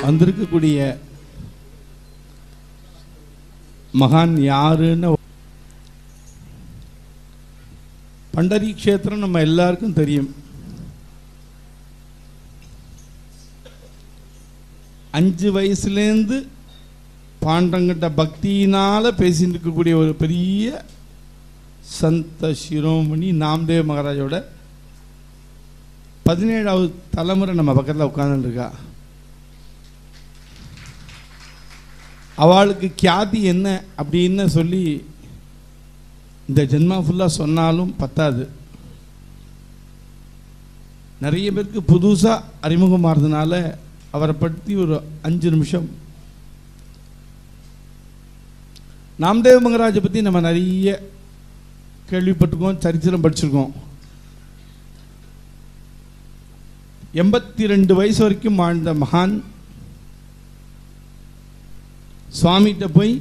வந்திருக்கக்கூடிய மகான் யாருன்னு பண்டரி க்ஷேத்திரம் நம்ம எல்லாருக்கும் தெரியும் அஞ்சு வயசுலேருந்து பாண்டங்கிட்ட பக்தியினால பேசிட்டு இருக்கக்கூடிய ஒரு பெரிய சந்த சிரோமணி நாம்தேவ் மகாராஜோட பதினேழாவது தலைமுறை நம்ம பக்கத்தில் உட்காந்துருக்கா அவளுக்கு கியாதி என்ன அப்படின்னு சொல்லி இந்த ஜென்மா ஃபுல்லாக சொன்னாலும் பத்தாது நிறைய பேருக்கு புதுசாக அறிமுகமாகிறதுனால அவரை பற்றி ஒரு அஞ்சு நிமிஷம் நாம்தேவ் மகராஜை பற்றி நம்ம நிறைய கேள்விப்பட்டிருக்கோம் சரித்திரம் படிச்சிருக்கோம் எண்பத்தி ரெண்டு வயசு வரைக்கும் வாழ்ந்த மகான் சுவாமிகிட்ட போய்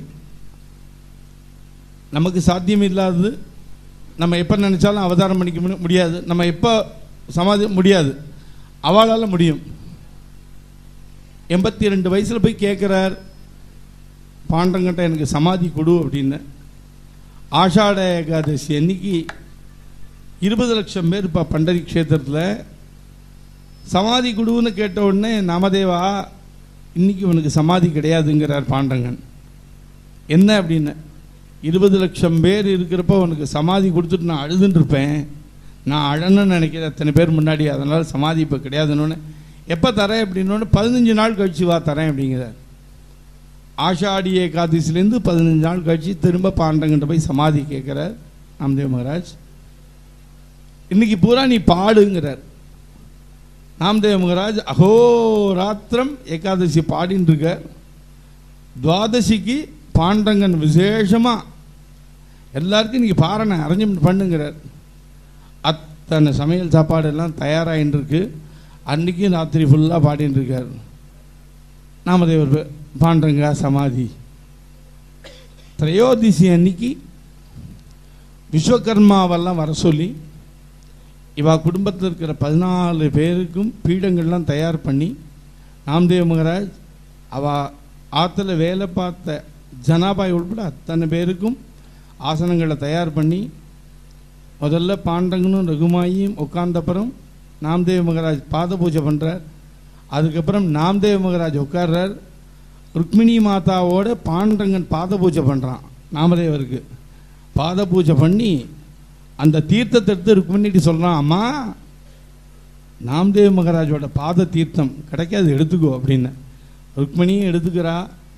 நமக்கு சாத்தியம் இல்லாதது நம்ம எப்போ நினச்சாலும் அவதாரம் பண்ணிக்க முடி- முடியாது நம்ம எப்போ சமாதி முடியாது அவளால் முடியும் எண்பத்தி ரெண்டு வயசில் போய் கேட்குறார் பாண்டங்கிட்ட எனக்கு சமாதி கொடு அப்படின்னு ஆஷாட ஏகாதசி அன்னைக்கு இருபது லட்சம் பேர் இப்போ பண்டரி க்ஷேத்திரத்தில் சமாதி குடுன்னு கேட்ட உடனே நாமதேவா இன்னைக்கு உனக்கு சமாதி கிடையாதுங்கிறார் பாண்டங்கன் என்ன அப்படின்னு இருபது லட்சம் பேர் இருக்கிறப்ப உனக்கு சமாதி கொடுத்துட்டு நான் அழுதுன்னு இருப்பேன் நான் அழணும்னு நினைக்கிறேன் அத்தனை பேர் முன்னாடி அதனால் சமாதி இப்போ கிடையாதுன்னு எப்போ தரேன் அப்படின்னோடனே பதினஞ்சு நாள் கழிச்சு வா தரேன் அப்படிங்கிறார் ஆஷாடி ஏகாதசிலேருந்து பதினஞ்சு நாள் கழிச்சு திரும்ப பாண்டங்கிட்ட போய் சமாதி கேட்குறார் நாம்தேவ் மகாராஜ் இன்னைக்கு பூரா நீ பாடுங்கிறார் நாம்தேவ் மகராஜ் அகோராத்திரம் ஏகாதசி பாடின்னு இருக்க துவாதசிக்கு பாண்டங்கன் விசேஷமாக எல்லாருக்கும் இன்னைக்கு பாரணை அரேஞ்ச்மெண்ட் பண்ணுங்கிறார் அத்தனை சமையல் சாப்பாடு எல்லாம் தயாராகின்னு இருக்கு அன்னைக்கும் ராத்திரி ஃபுல்லாக பாடின்னு இருக்கார் நாமதேவர் பே- பாண்டங்க சமாதி திரையோதிசி அன்னைக்கு விஸ்வகர்மாவெல்லாம் வர சொல்லி இவா குடும்பத்தில் இருக்கிற பதினாலு பேருக்கும் பீடங்கள்லாம் தயார் பண்ணி நாம்தேவ் மகராஜ் அவ ஆற்றுல வேலை பார்த்த ஜனாபாய் உட்பட அத்தனை பேருக்கும் ஆசனங்களை தயார் பண்ணி முதல்ல பாண்டங்கனும் ரகுமாயும் உட்கார்ந்தப்புறம் நாம்தேவ் மகராஜ் பாத பூஜை பண்ணுறார் அதுக்கப்புறம் நாம்தேவ் மகராஜ் உட்கார்றார் ருக்மிணி மாதாவோட பாண்டங்கன் பாத பூஜை பண்ணுறான் நாமதேவருக்கு பாத பூஜை பண்ணி அந்த தீர்த்தத்தை எடுத்து ருக்மிணிட்டு சொல்கிறான் அம்மா நாம்தேவ் மகாராஜோட பாத தீர்த்தம் கிடைக்காது எடுத்துக்கோ அப்படின்னு ருக்மிணியும் எடுத்துக்கிறா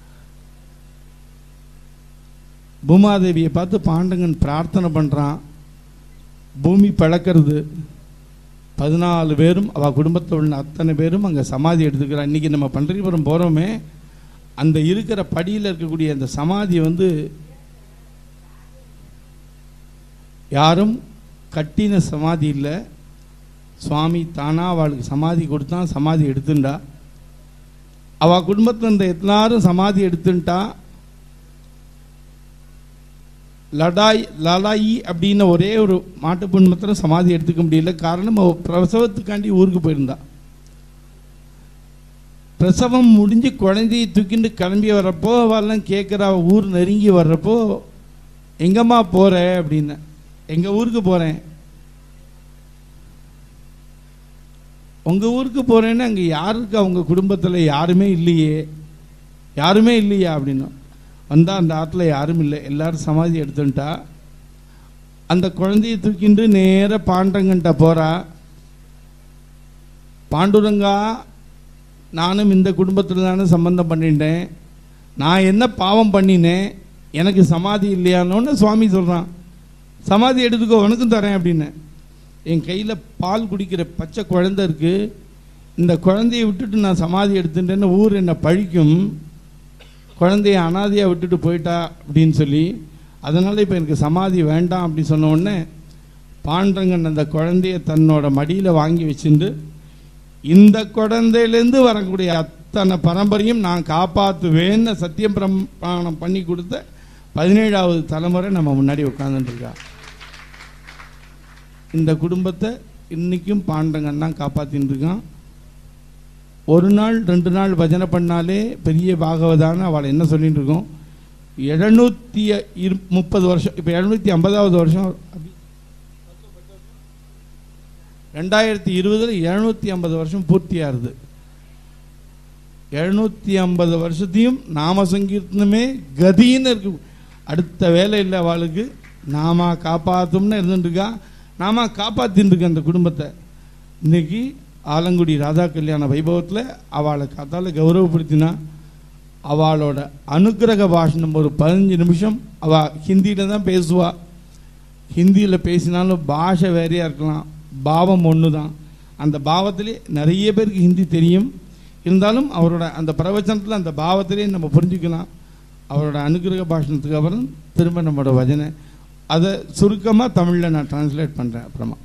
பூமாதேவியை பார்த்து பாண்டங்கன் பிரார்த்தனை பண்ணுறான் பூமி பிளக்கிறது பதினாலு பேரும் அவள் குடும்பத்தில் உள்ள அத்தனை பேரும் அங்கே சமாதி எடுத்துக்கிறா இன்றைக்கி நம்ம பண்டரிபுரம் போகிறோமே அந்த இருக்கிற படியில் இருக்கக்கூடிய அந்த சமாதி வந்து யாரும் கட்டின சமாதி இல்லை சுவாமி தானா அவளுக்கு சமாதி கொடுத்தான் சமாதி எடுத்துண்டா அவள் குடும்பத்தில் இருந்த எல்லாரும் சமாதி எடுத்துட்டா லடாய் லடாயி அப்படின்னு ஒரே ஒரு மாட்டு குடும்பத்தில் சமாதி எடுத்துக்க முடியல காரணம் அவ பிரசவத்துக்காண்டி ஊருக்கு போயிருந்தா பிரசவம் முடிஞ்சு குழந்தையை தூக்கிட்டு கிளம்பி வர்றப்போ அவெல்லாம் கேட்குறா ஊர் நெருங்கி வர்றப்போ எங்கம்மா போற அப்படின்னு எங்க ஊருக்கு போறேன் உங்க ஊருக்கு போறேன்னு அங்க யாருக்கு அவங்க குடும்பத்துல யாருமே இல்லையே யாருமே இல்லையா அப்படின்னு வந்தா அந்த ஆத்துல யாரும் இல்லை எல்லாரும் சமாதி எடுத்துட்டா அந்த குழந்தையை தூக்கிண்டு நேர பாண்டங்கன்ட்ட போறா பாண்டுரங்கா நானும் இந்த குடும்பத்தில் தானே சம்பந்தம் பண்ணிட்டேன் நான் என்ன பாவம் பண்ணினேன் எனக்கு சமாதி இல்லையானோன்னு சுவாமி சொல்கிறான் சமாதி எடுத்துக்கோ உனக்கும் தரேன் அப்படின்னு என் கையில் பால் குடிக்கிற பச்சை குழந்தை இருக்கு இந்த குழந்தைய விட்டுட்டு நான் சமாதி எடுத்துட்டேன்னு ஊர் என்னை பழிக்கும் குழந்தைய அனாதையாக விட்டுட்டு போயிட்டா அப்படின்னு சொல்லி அதனால் இப்போ எனக்கு சமாதி வேண்டாம் அப்படின்னு சொன்ன உடனே பாண்டங்கன் அந்த குழந்தைய தன்னோட மடியில் வாங்கி வச்சுட்டு இந்த குழந்தையிலேருந்து வரக்கூடிய அத்தனை பரம்பரையும் நான் காப்பாற்றுவேன்னு சத்தியம் பிரமாணம் பண்ணி கொடுத்த பதினேழாவது தலைமுறை நம்ம முன்னாடி உட்காந்துட்டுருக்கா இந்த குடும்பத்தை இன்றைக்கும் பாண்டங்கன் தான் காப்பாற்றின்னு இருக்கான் ஒரு நாள் ரெண்டு நாள் பஜனை பண்ணாலே பெரிய பாகவதான்னு அவளை என்ன சொல்லிட்டு இருக்கோம் எழுநூற்றி இரு முப்பது வருஷம் இப்போ எழுநூற்றி ஐம்பதாவது வருஷம் ரெண்டாயிரத்தி இருபதில் எழுநூற்றி ஐம்பது வருஷம் பூர்த்தியாகுது எழுநூற்றி ஐம்பது வருஷத்தையும் நாம சங்கீர்த்தனமே கதின்னு இருக்கு அடுத்த வேலை இல்லை அவளுக்கு நாம காப்பாற்றும்னு இருந்துட்டுருக்கா நாம காப்பாற்றின்னு இருக்க அந்த குடும்பத்தை இன்னைக்கு ஆலங்குடி ராதா கல்யாண வைபவத்தில் அவளை காத்தால கௌரவப்படுத்தினா அவளோட அனுக்கிரக பாஷணம் ஒரு பதினஞ்சு நிமிஷம் அவள் ஹிந்தியில் தான் பேசுவா ஹிந்தியில் பேசினாலும் பாஷை வேறையாக இருக்கலாம் பாவம் ஒன்று தான் அந்த பாவத்திலே நிறைய பேருக்கு ஹிந்தி தெரியும் இருந்தாலும் அவரோட அந்த பிரவச்சனத்தில் அந்த பாவத்திலே நம்ம புரிஞ்சுக்கலாம் அவரோட அனுக்கிரக பாஷணத்துக்கு அப்புறம் திரும்ப நம்மளோட வஜனை அதை சுருக்கமாக தமிழில் நான் டிரான்ஸ்லேட் பண்ணுறேன் அப்புறமா